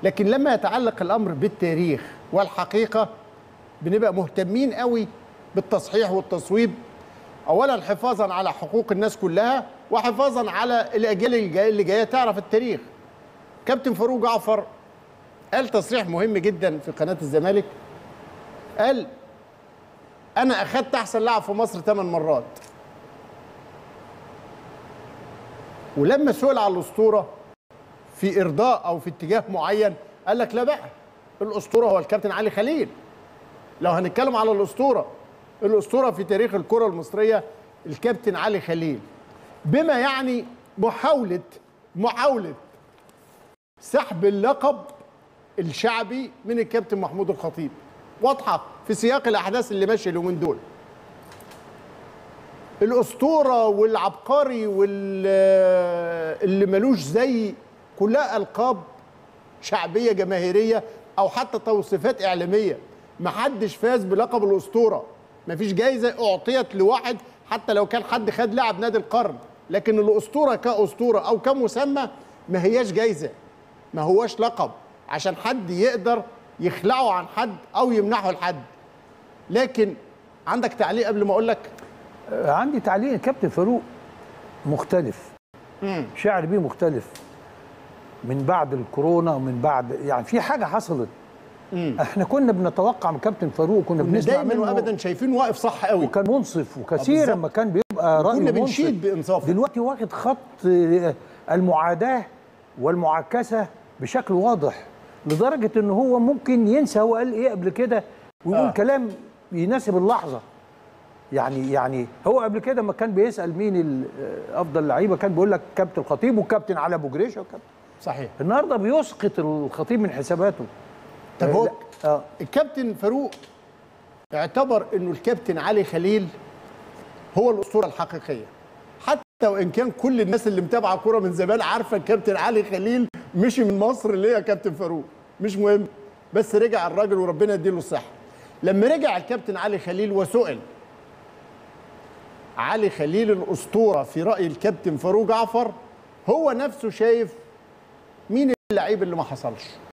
لكن لما يتعلق الامر بالتاريخ والحقيقه بنبقى مهتمين قوي بالتصحيح والتصويب اولا حفاظا على حقوق الناس كلها وحفاظا على الاجيال الجايه اللي جايه تعرف التاريخ كابتن فاروق جعفر قال تصريح مهم جدا في قناه الزمالك قال انا اخذت احسن لاعب في مصر ثمان مرات ولما سئل على الاسطوره في ارضاء او في اتجاه معين قال لك لا بقى الاسطوره هو الكابتن علي خليل لو هنتكلم على الاسطوره الاسطوره في تاريخ الكره المصريه الكابتن علي خليل بما يعني محاوله محاوله سحب اللقب الشعبي من الكابتن محمود الخطيب واضحه في سياق الاحداث اللي ماشيه اليومين دول الاسطوره والعبقري واللي ملوش زي كلها القاب شعبيه جماهيريه او حتى توصيفات اعلاميه محدش فاز بلقب الاسطوره مفيش جايزه اعطيت لواحد حتى لو كان حد خد لاعب نادي القرن لكن الاسطوره كاسطوره او كمسمى ما هياش جايزه ما هواش لقب عشان حد يقدر يخلعه عن حد او يمنحه لحد لكن عندك تعليق قبل ما اقول لك آه، عندي تعليق الكابتن فاروق مختلف شعر بيه مختلف من بعد الكورونا ومن بعد يعني في حاجه حصلت احنا كنا بنتوقع من كابتن فاروق كنا بنسمع دايما منه وابدا شايفينه واقف صح قوي وكان منصف وكثيرا بالظبط. ما كان بيبقى رايه كنا منصف بنشيد بانصافه دلوقتي واخد خط آه، المعاداه والمعاكسه بشكل واضح لدرجه ان هو ممكن ينسى هو قال ايه قبل كده ويقول آه. آه. كلام يناسب اللحظه يعني يعني هو قبل كده ما كان بيسال مين ال- آه، افضل لعيبه كان بيقول لك كابتن الخطيب وكابتن علي ابو جريشه وكابتن صحيح النهارده بيسقط الخطيب من حساباته طب هو لا، اه الكابتن فاروق اعتبر انه الكابتن علي خليل هو الاسطوره الحقيقيه حتى وان كان كل الناس اللي متابعه كوره من زمان عارفه الكابتن علي خليل مشي من مصر ليه يا كابتن فاروق مش مهم بس رجع الراجل وربنا يديله الصحه لما رجع الكابتن علي خليل وسئل علي خليل الاسطوره في راي الكابتن فاروق جعفر هو نفسه شايف مين اللعيب اللي ما حصلش